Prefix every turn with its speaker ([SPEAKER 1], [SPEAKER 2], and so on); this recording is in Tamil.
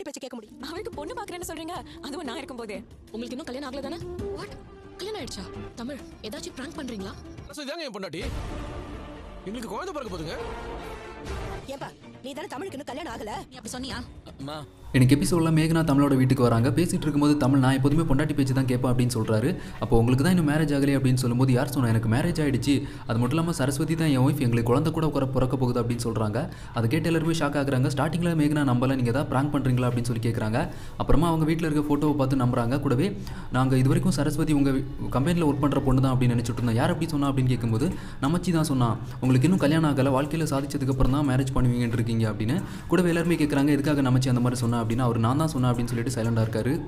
[SPEAKER 1] பேச்சு கேட்க முடியும்
[SPEAKER 2] அவருக்கு பொண்ணு பாக்குறேன்னு சொல்றீங்க அதுவும் நான் இருக்கும்போது
[SPEAKER 3] உங்களுக்கு இன்னும் கல்யாணம் ஆகல தானே வாட் கல்யாணம் ஆயிடுச்சா தமிழ் ஏதாச்சும் பிராங்க் பண்றீங்களா
[SPEAKER 4] சரஸ்வதி தாங்க என் பொண்டாட்டி எங்களுக்கு குழந்தை பிறக்க போதுங்க
[SPEAKER 1] ஏன்பா நீ தானே தமிழுக்கு இன்னும் கல்யாணம் ஆகல
[SPEAKER 3] நீ அப்படி சொன்னியா
[SPEAKER 4] அம்மா
[SPEAKER 5] எனக்கு எபிசோடில் மேகனா தமிழோட வீட்டுக்கு வராங்க பேசிட்டு இருக்கும்போது தமிழ் நான் எப்போதுமே பொண்டாட்டி பேச்சு தான் கேட்பேன் அப்படின்னு சொல்றாரு அப்போ உங்களுக்கு தான் இன்னும் மேரேஜ் ஆகலை அப்படின்னு சொல்லும்போது யார் சொன்னா எனக்கு மேரேஜ் ஆயிடுச்சு அது மட்டும் இல்லாமல் சரஸ்வதி தான் என் ஒய்ஃப் எங்களுக்கு குழந்தை கூட உட்கார பிறக்க போகுது அப்படின்னு சொல்றாங்க அதை கேட்டு எல்லாருமே ஷாக் ஆகுறாங்க ஸ்டார்டிங்கில் மேகனா நம்பல நீங்கள் ஏதாவது ப்ராங்க் பண்ணுறீங்களா அப்படின்னு சொல்லி கேட்குறாங்க அப்புறமா அவங்க வீட்டில் இருக்க ஃபோட்டோவை பார்த்து நம்புறாங்க கூடவே நாங்கள் இது வரைக்கும் சரஸ்வதி உங்கள் கம்பெனியில் ஒர்க் பண்ணுற பொண்ணு தான் அப்படின்னு நினச்சிட்டு இருந்தோம் யார் அப்படி சொன்னா அப்படின்னு கேட்கும்போது நமச்சி தான் சொன்னா உங்களுக்கு இன்னும் கல்யாணம் ஆகலை வாழ்க்கையில் சாதிச்சதுக்கு அப்புறம் தான் மேரேஜ் பண்ணுவீங்கன்னு இருக்கீங்க அப்படின்னு கூடவே எல்லாருமே கேட்குறாங்க எதுக்காக நமச்சி அந்த மாதிரி சொன்னா அப்படின்னா அவர் நான் தான் சொன்னேன் அப்படின்னு சொல்லிட்டு சைலண்டாக இருக்காரு